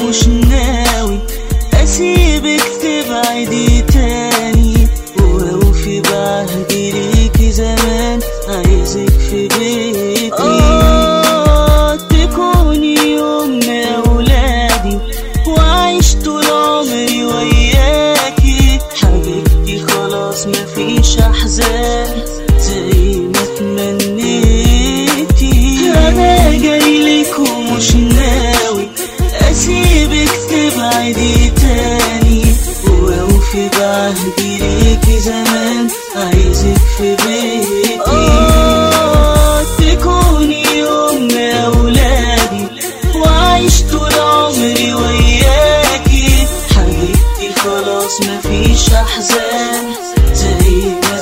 ومش ناوي اسيبك تبعدي تاني واوفي بعهدي ليكي زمان عايزك في بيتي آه تكوني يوم اولادي وعيش طول عمري وياكي حبيبتي خلاص مفيش احزان زي ما تمنيتي انا جايلك ومش ناوي اسيبك تبعدي تاني واوفي بعهدي ليكي زمان عايزك في بيتي آه تكوني يوم اولادي وعيش طول عمري وياكي حبيبتي خلاص مفيش احزان زي ما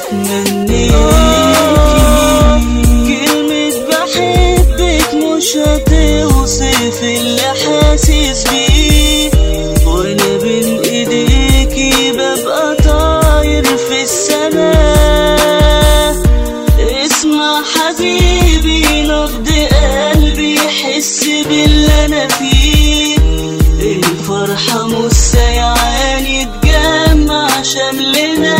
تمنيتي كلمة بحبك مش هتوصف اللي حاسس بيه وانا بين ايديكي ببقى طاير في السماء اسمع حبيبي نبض قلبي يحس باللي انا فيه الفرحة مسيعاني تجمع شملنا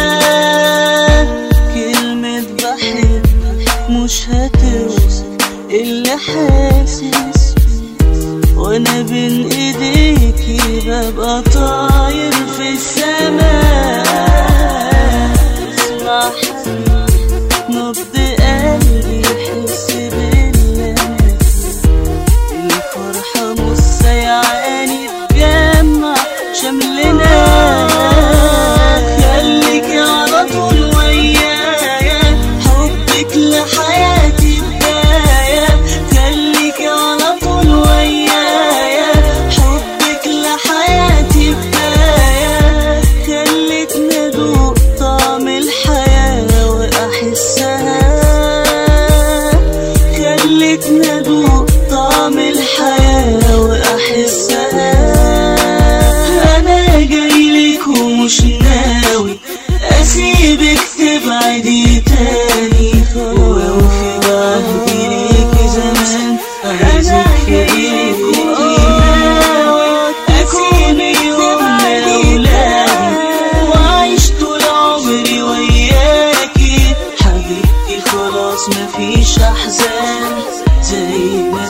كلمة بحب مش هتوصف اللي حاسس وانا بين ايديكي ببقى طاير في السماء اسمع حبيبي نبض قلبي يحس باللي أنا فيه. الفرحة مسيعاني تجمع شملنا خليك على طول ويايا حبك لحياتي بداية خليك على طول ويايا حبك لحياتي بداية خلتني ادوق طعم الحياة واحسها خلتني ادوق طعم الحياة واحسها انا جايلك ومش ناوي اسيبك تبعدي تاني واوفي بعهدي ليكي زمان عايزك في ايدي تكوني يوم اولادي وعيش طول عمري وياكي حبيبتي خلاص مفيش احزان زي ما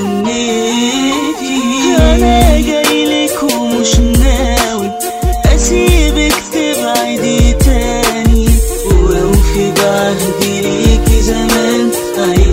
تمنيتي انا جايلك ومش ناوي اسيبك تبعدي تاني واوفي بعهدي ليكي زمان عايز